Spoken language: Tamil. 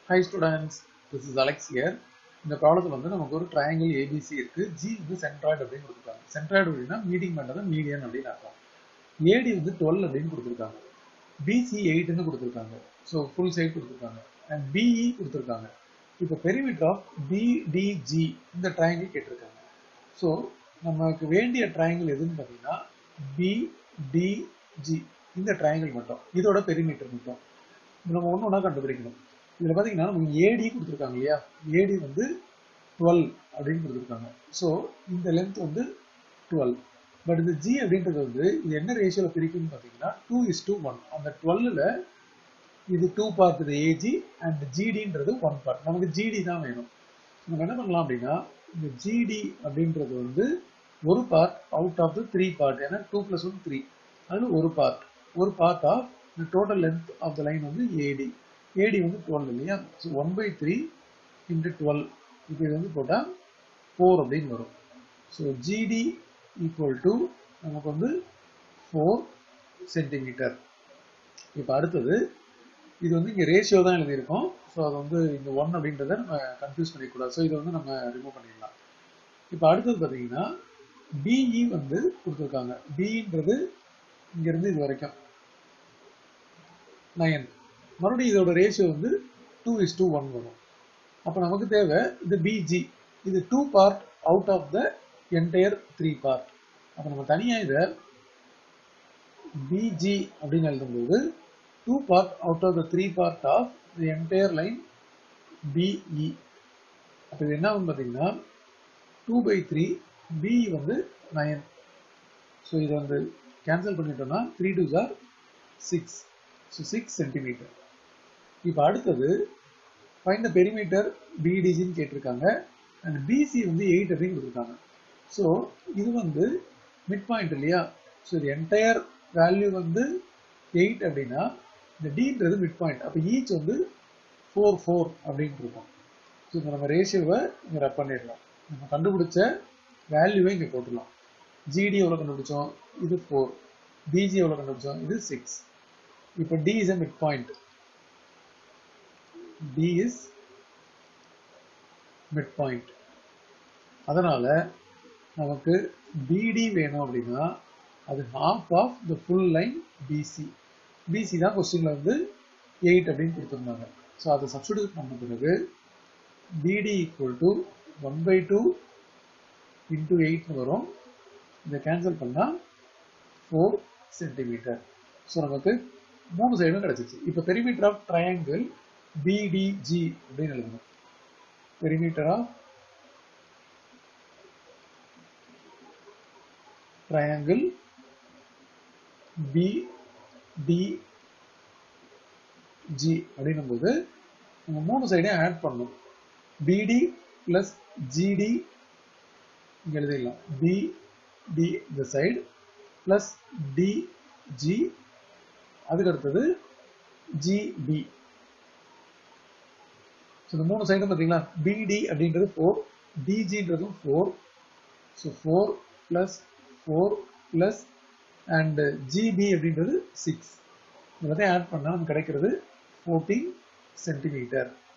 High students this is Alex here இந்த ப்ராப்ளத்தில் வந்து நமக்கு ஒரு ட்ரையாங்கிள் ஏபிசி இருக்கு ஜி வந்து சென்ட்ராய்டு அப்படின்னு கொடுத்துருக்காங்க சென்ட்ராய்டு அப்படின்னா மீடியம் பண்ணுறது மீடியன் அப்படின்னு அர்த்தம் ஏடி வந்து டுவெல் அப்படின்னு கொடுத்துருக்காங்க பிசி எயிட்னு கொடுத்துருக்காங்க ஸோ ஃபுல் சைட் கொடுத்துருக்காங்க அண்ட் பிஇ கொடுத்துருக்காங்க இப்போ பெரிமீட்டர் ஆஃப் பிடிஜி இந்த ட்ரையாங்கிள் கேட்டிருக்காங்க ஸோ நமக்கு வேண்டிய ட்ரையாங்கிள் எதுன்னு பார்த்தீங்கன்னா பிடிஜி இந்த ட்ரையாங்கிள் மட்டும் இதோட பெரிமீட்டர் மட்டும் நம்ம ஒன்று ஒன்றா கண்டுபிடிக்கணும் இதில் பார்த்தீங்கன்னா நமக்கு ஏடி கொடுத்துருக்காங்க இல்லையா ஏடி வந்து டுவெல் அப்படின்னு கொடுத்துருக்காங்க ஸோ இந்த லென்த் வந்து டுவெல் பட் இந்த ஜி அப்படின்றது வந்து இது என்ன ரேஷியோவில் பிரிக்கும்னு பார்த்தீங்கன்னா டூ இஸ் டூ ஒன் அந்த டுவெல்லில் இது டூ பார்ட் இது ஏஜி அண்ட் ஜிடின்றது ஒன் பார்ட் நமக்கு ஜிடி தான் வேணும் நம்ம என்ன பண்ணலாம் அப்படின்னா இந்த ஜிடி அப்படின்றது வந்து ஒரு part out of the three part ஏன்னா டூ ப்ளஸ் ஒன் த்ரீ அதில் ஒரு பார்ட் ஒரு part of the total length of the line வந்து AD AD வந்து 12 இல்லையா so one by three into twelve இப்போ இது வந்து போட்டால் ஃபோர் அப்படின்னு வரும் ஸோ ஜிடி ஈக்குவல் டு நமக்கு வந்து ஃபோர் சென்டிமீட்டர் இப்போ அடுத்தது இது வந்து இங்கே ரேஷியோ தான் எழுதியிருக்கோம் ஸோ அது வந்து இந்த ஒன் அப்படின்றத நம்ம கன்ஃபியூஸ் பண்ணிக்கூடாது ஸோ இதை வந்து நம்ம ரிமூவ் பண்ணிடலாம் இப்போ அடுத்தது பார்த்தீங்கன்னா பிஇ வந்து கொடுத்துருக்காங்க பிஇன்றது இங்கேருந்து இது வரைக்கும் நயன் மறுபடியும் இதோட ரேஷியோ வந்து டூ இஸ் டூ ஒன் வரும் அப்போ நமக்கு தேவை இது பிஜி இது two part out of the entire three part அப்போ நம்ம தனியாக இதை பிஜி அப்படின்னு எழுதும்போது two part out of the three part of the entire line BE அப்போ இது என்ன ஆகும் பார்த்தீங்கன்னா டூ பை த்ரீ பிஇ வந்து நயன் ஸோ இதை வந்து கேன்சல் பண்ணிட்டோம்னா த்ரீ டூ ஜார் சிக்ஸ் ஸோ சிக்ஸ் சென்டிமீட்டர் இப்போ அடுத்தது ஃபைன் த பெரிமீட்டர் பிடிஜின்னு கேட்டிருக்காங்க அண்ட் பிசி வந்து எயிட் அப்படின்னு கொடுத்துருக்காங்க ஸோ இது வந்து மிட் பாயிண்ட் இல்லையா ஸோ இது என்டையர் வேல்யூ வந்து எயிட் அப்படின்னா இந்த டின்றது மிட் பாயிண்ட் அப்போ ஈச் வந்து ஃபோர் ஃபோர் அப்படின்னு இருக்கும் ஸோ இப்போ நம்ம ரேஷியோவை இங்கே ரப் பண்ணிடலாம் நம்ம கண்டுபிடிச்ச வேல்யூவை இங்கே போட்டுடலாம் ஜிடி எவ்வளோ கண்டுபிடிச்சோம் இது ஃபோர் பிஜி எவ்வளோ கண்டுபிடிச்சோம் இது சிக்ஸ் இப்போ D is a midpoint. D is midpoint. அதனால நமக்கு BD வேணும் அப்படின்னா அது half of the full line BC. BC தான் கொஸ்டின்ல வந்து 8 அப்படின்னு கொடுத்துருந்தாங்க ஸோ அதை சப்ஸ்டியூட் பண்ண பிறகு BD equal to 1 by 2 into 8 வரும் இதை கேன்சல் பண்ணால் 4 சென்டிமீட்டர் ஸோ நமக்கு மூணு சைடும் கிடைச்சிச்சு இப்போ பெரிமீட்டர் ஆஃப் ட்ரையாங்கிள் பிடிஜி அப்படின்னு எழுதணும் பெரிமீட்டர் ஆஃப் ட்ரையாங்கிள் பிடிஜி அப்படின்னும் போது நம்ம மூணு சைடையும் ஆட் பண்ணணும் பிடி பிளஸ் ஜிடி இங்க எழுதிடலாம் பிடி இந்த சைடு பிளஸ் டிஜி அதுக்கு அடுத்தது ஜிபி ஸோ இந்த மூணு சைடும் பார்த்தீங்களா பிடி அப்படின்றது ஃபோர் டிஜின்றதும் four so four plus four plus and GB அப்படின்றது சிக்ஸ் எல்லாத்தையும் ஆட் பண்ணால் நமக்கு கிடைக்கிறது ஃபோர்டீன் சென்டிமீட்டர்